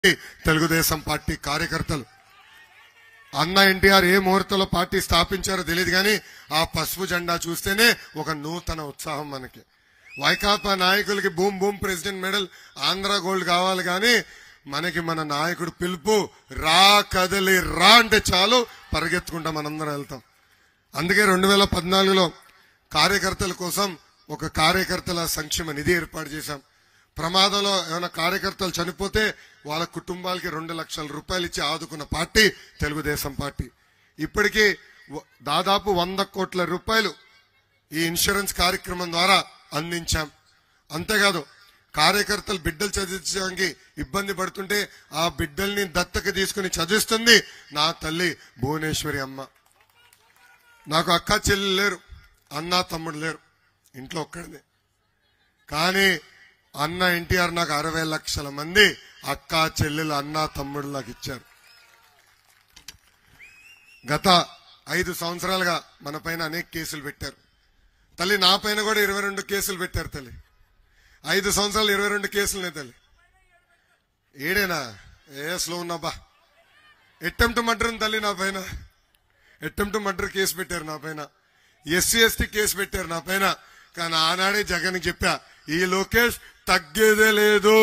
Telugu Desam party కార్యకర్తలు అన్న ఎన్టీఆర్ ఏ ముహూర్తంలో పార్టీ స్థాపించారో తెలియదు కానీ ఆ పసుపు జెండా చూస్తేనే ఒక నూతన ఉత్సాహం మనకి వైకాపా నాయకులకి boom boom president medal Andhra gold కావాలి కానీ మనకి మన నాయకుడు పిలుపు రా కదలి రా అంటే చాలు పరిగెత్తుకుంటా మనందరం వెళ్తాం అందుకే రెండు వేల పద్నాలుగులో కార్యకర్తల కోసం ఒక కార్యకర్తల సంక్షేమ నిధి ఏర్పాటు చేశాం ప్రమాదంలో ఏమైనా కార్యకర్తలు చనిపోతే వాళ్ళ కుటుంబాలకి రెండు లక్షల రూపాయలు ఇచ్చి ఆదుకున్న పార్టీ తెలుగుదేశం పార్టీ ఇప్పటికీ వ- దాదాపు వంద కోట్ల రూపాయలు ఈ ఇన్సూరెన్స్ కార్యక్రమం ద్వారా అందించాం అంతేకాదు కార్యకర్తలు బిడ్డలు చదివించడానికి ఇబ్బంది పడుతుంటే ఆ బిడ్డల్ని దత్తక తీసుకుని చదివిస్తుంది నా తల్లి భువనేశ్వరి అమ్మ నాకు అక్క చెల్లి లేరు అన్న తమ్ముడు లేరు ఇంట్లో ఒక్కడిదే కానీ అన్న ఎన్టీఆర్ నాకు అరవై లక్షల మంది అక్క చెల్లెలు అన్న తమ్ముడు నాకు ఇచ్చారు గత ఐదు సంవత్సరాలుగా మన పైన అనేక కేసులు పెట్టారు తల్లి నా పైన కూడా ఇరవై రెండు కేసులు పెట్టారు తల్లి ఐదు సంవత్సరాలు ఇరవై రెండు కేసులునే తల్లి ఏడేనా ఏ స్లో ఉన్నాబా ఎట్టెంప్ట్ మర్డర్ తల్లి నా పైన అటెంప్ట్ మర్డర్ కేసు పెట్టారు నా పైన ఎస్సీ ఎస్టీ కేసు పెట్టారు నా పైన కానీ ఆనాడే జగన్ చెప్పా ఈ లోకేష్ తగ్గేదే లేదు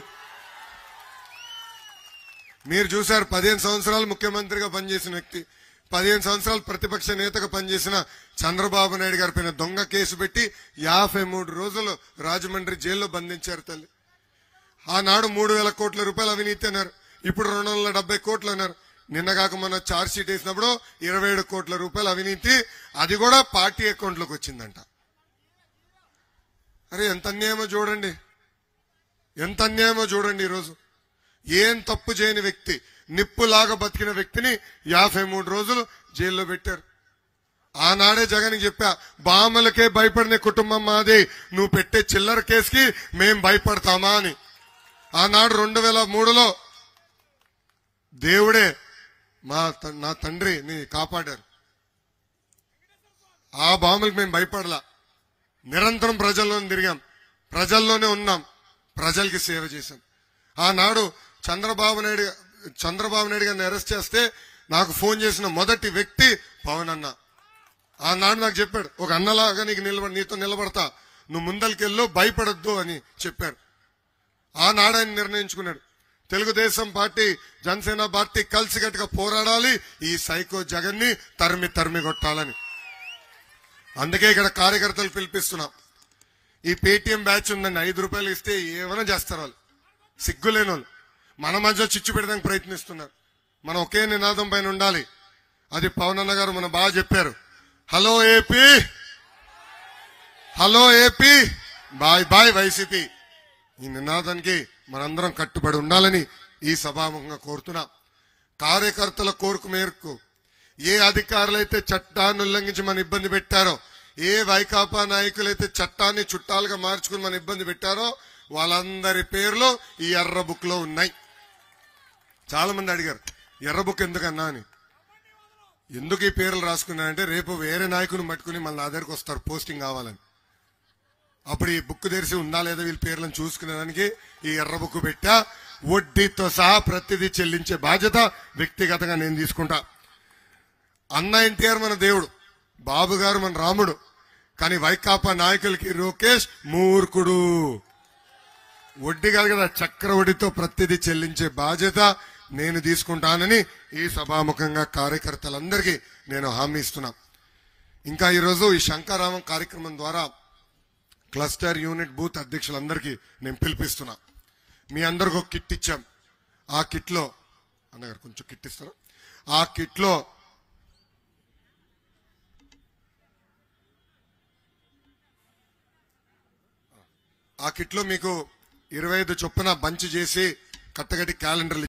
మీరు చూశారు పదిహేను సంవత్సరాలు ముఖ్యమంత్రిగా పనిచేసిన వ్యక్తి పదిహేను సంవత్సరాలు ప్రతిపక్ష నేతగా పనిచేసిన చంద్రబాబు నాయుడు గారి పైన దొంగ కేసు పెట్టి యాభై మూడు రోజులు రాజమండ్రి జైల్లో బంధించారు తల్లి ఆనాడు మూడు వేల కోట్ల రూపాయలు అవినీతి అన్నారు ఇప్పుడు రెండు వందల డెబ్బై కోట్లు అన్నారు నిన్న కాక మొన్న ఛార్జ్ షీట్ వేసినప్పుడు ఇరవై ఏడు కోట్ల రూపాయలు అవినీతి అది కూడా పార్టీ అకౌంట్లోకి వచ్చిందంట అరే ఎంత అన్యాయమో చూడండి ఎంత అన్యాయమో చూడండి ఈరోజు ఏం తప్పు చేయని వ్యక్తి నిప్పులాగా బతికిన వ్యక్తిని యాభై మూడు రోజులు జైల్లో పెట్టారు ఆనాడే జగన్ చెప్పా బామలకే భయపడిన కుటుంబం మాది నువ్వు పెట్టే చిల్లర కేసుకి మేం భయపడతామా అని ఆనాడు రెండు వేల మూడులో దేవుడే మా త- నా తండ్రిని కాపాడారు ఆ బాములకు మేము భయపడలా నిరంతరం ప్రజల్లోనే తిరిగాం ప్రజల్లోనే ఉన్నాం ప్రజలకి సేవ చేశాం ఆనాడు చంద్రబాబు నాయుడు చంద్రబాబు నాయుడు గారిని అరెస్ట్ చేస్తే నాకు ఫోన్ చేసిన మొదటి వ్యక్తి పవన్ అన్న ఆనాడు నాకు చెప్పాడు ఒక అన్నలాగా నీకు నిలబడి నీతో నిలబడతా నువ్వు ముందరికెళ్ళు భయపడొద్దు అని చెప్పారు ఆనాడు ఆయన నిర్ణయించుకున్నాడు తెలుగుదేశం పార్టీ జనసేన పార్టీ కలిసికట్టుగా పోరాడాలి ఈ సైకో జగన్ ని తరిమి తరిమి కొట్టాలని అందుకే ఇక్కడ కార్యకర్తలు పిలిపిస్తున్నాం ఈ పేటీఎం బ్యాచ్ ఉందండి ఐదు రూపాయలు ఇస్తే ఏమైనా చేస్తారు వాళ్ళు సిగ్గులేని వాళ్ళు మన మధ్య చిచ్చు పెడడానికి ప్రయత్నిస్తున్నారు మనం ఒకే నినాదం పైన ఉండాలి అది పవన్ అన్న గారు మన బాగా చెప్పారు hello AP hello AP bye bye YCP ఈ నినాదానికి మనందరం కట్టుబడి ఉండాలని ఈ సభాముఖంగా కోరుతున్నా కార్యకర్తల కోరిక మేరకు ఏ అధికారులైతే చట్టాన్ని ఉల్లంఘించి మన ఇబ్బంది పెట్టారో ఏ వైకాపా నాయకులైతే చట్టాన్ని చుట్టాలుగా మార్చుకుని మన ఇబ్బంది పెట్టారో వాళ్ళందరి పేర్లు ఈ ఎర్ర బుక్ లో ఉన్నాయి చాలా మంది అడిగారు ఎర్ర బుక్ ఎందుకన్నా అని ఎందుకు ఈ పేర్లు రాసుకున్నానంటే రేపు వేరే నాయకుని పట్టుకుని మళ్ళీ నా దగ్గరకు వస్తారు పోస్టింగ్ కావాలని అప్పుడు ఈ బుక్ తెరిచి ఉందా లేదా వీళ్ళ పేర్లను చూసుకునేదానికి ఈ ఎర్ర బుక్ పెట్టా వడ్డీతో సహా ప్రతిదీ చెల్లించే బాధ్యత వ్యక్తిగతంగా నేను తీసుకుంటా అన్న ఎన్టీఆర్ మన దేవుడు బాబు గారు మన రాముడు కానీ వైకాపా నాయకులకి లోకేష్ మూర్ఖుడు వడ్డీ కాదు కదా చక్ర వడ్డీతో ప్రతిదీ చెల్లించే బాధ్యత నేను తీసుకుంటానని ఈ సభాముఖంగా కార్యకర్తలందరికీ నేను హామీ ఇస్తున్నా ఇంకా ఈరోజు ఈ శంకారామం కార్యక్రమం ద్వారా క్లస్టర్ యూనిట్ బూత్ అధ్యక్షులందరికీ నేను పిలిపిస్తున్నా మీ అందరికి ఒక కిట్ ఇచ్చాం ఆ కిట్లో అన్నగారు కొంచెం కిట్ ఇస్తారా ఆ కిట్లో ఆ కిట్లో మీకు ఇరవై ఐదు చొప్పున బంచ్ చేసి కట్టగట్టి క్యాలెండర్లు